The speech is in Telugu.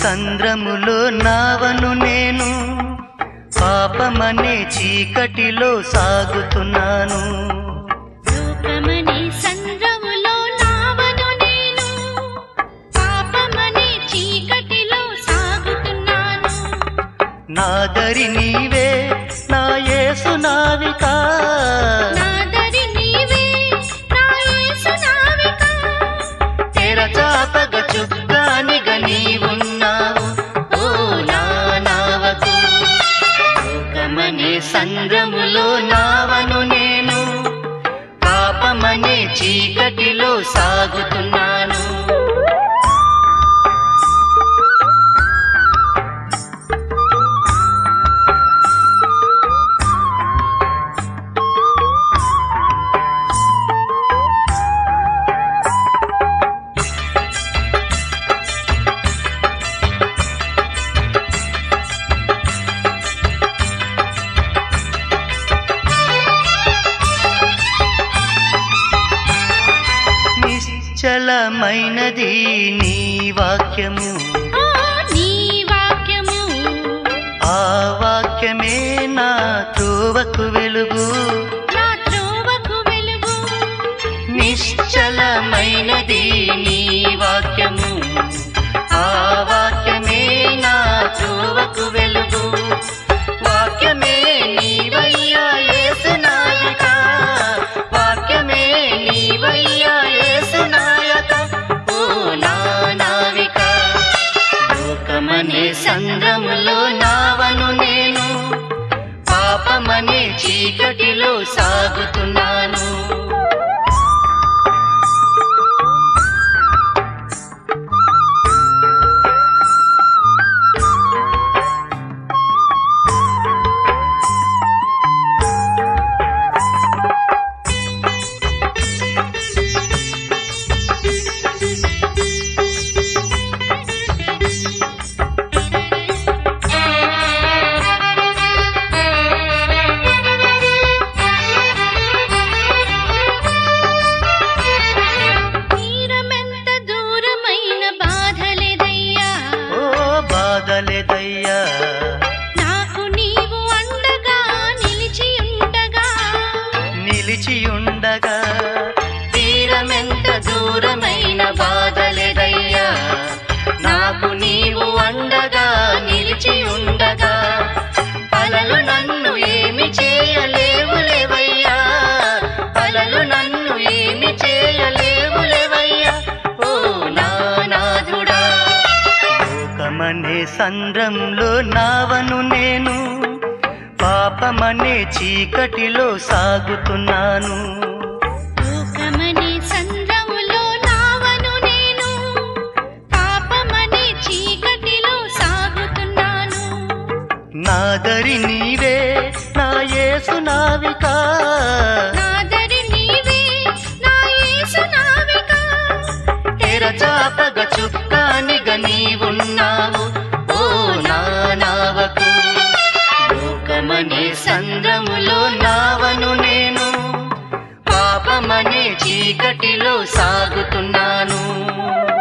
సంద్రములో నావను నేను పాపమనే చీకటిలో సాగుతున్నాను లోకమనే సంద్రములో నావను నేను పాపమనే చీకటిలో సాగుతున్నాను నాదరి నీవే నా యేసు నావికా నాదరి నీవే నా యేసు నావిక తెరచాపగ చుక్కానిగా నీవున్నావు ఓ నా నావకు లోకమనే సంద్రములో నావను నేను పాపమనే చీకటిలో సాగుతున్నాను నిశ్చలమైనది నీ వాక్యము ఓ నీ వాక్యము ఆ వాక్యమే నా త్రోవకు వెలుగు నా త్రోవకు వెలుగు నిశ్చలమైనది నీ వాక్యము ఆ వాక్యమే నా త్రోవకు వెలుగు వాక్యమే నీవయ్యా యేసునాయక వాక్యమే నీవయ్యా యేసునాయక ఓ నా నావిక లోకమనే సంద్రములో నావను నేను పాపమనే చీకటిలో సాగుతున్నాను తీరమెంత దూరమైన బాధలేదయ్యా ఓ బాధలేదయ్యా నాకు నీవు అండగా నిలిచి ఉండగా నిలిచియుండగా తీరమెంత దూరమైన బాధలేదయ్యా నాకు నీవు అండగా నిలిచియుండగా అలలు నన్ను ఏమి చేయలేవులేవయ్యా అలలు నన్ను ఏమి చేయలేవులేవయ్యా ఓ నా నాథుడా లోకమనే సంద్రంలో నావను నేను పాపమనే చీకటిలో సాగుతున్నాను లోకమనే సంద్రములో నావను నేను పాపమనే చీకటిలో సాగుతున్నాను నాదరి నీవే నా యేసు నావికా నాదరి నీవే నా యేసు నావిక తెరచాపగ చుక్కానిగా నీవున్నావు ఓ నా నావకు లోకమనే సంద్రములో నావను నేను పాపమనే చీకటిలో సాగుతున్నాను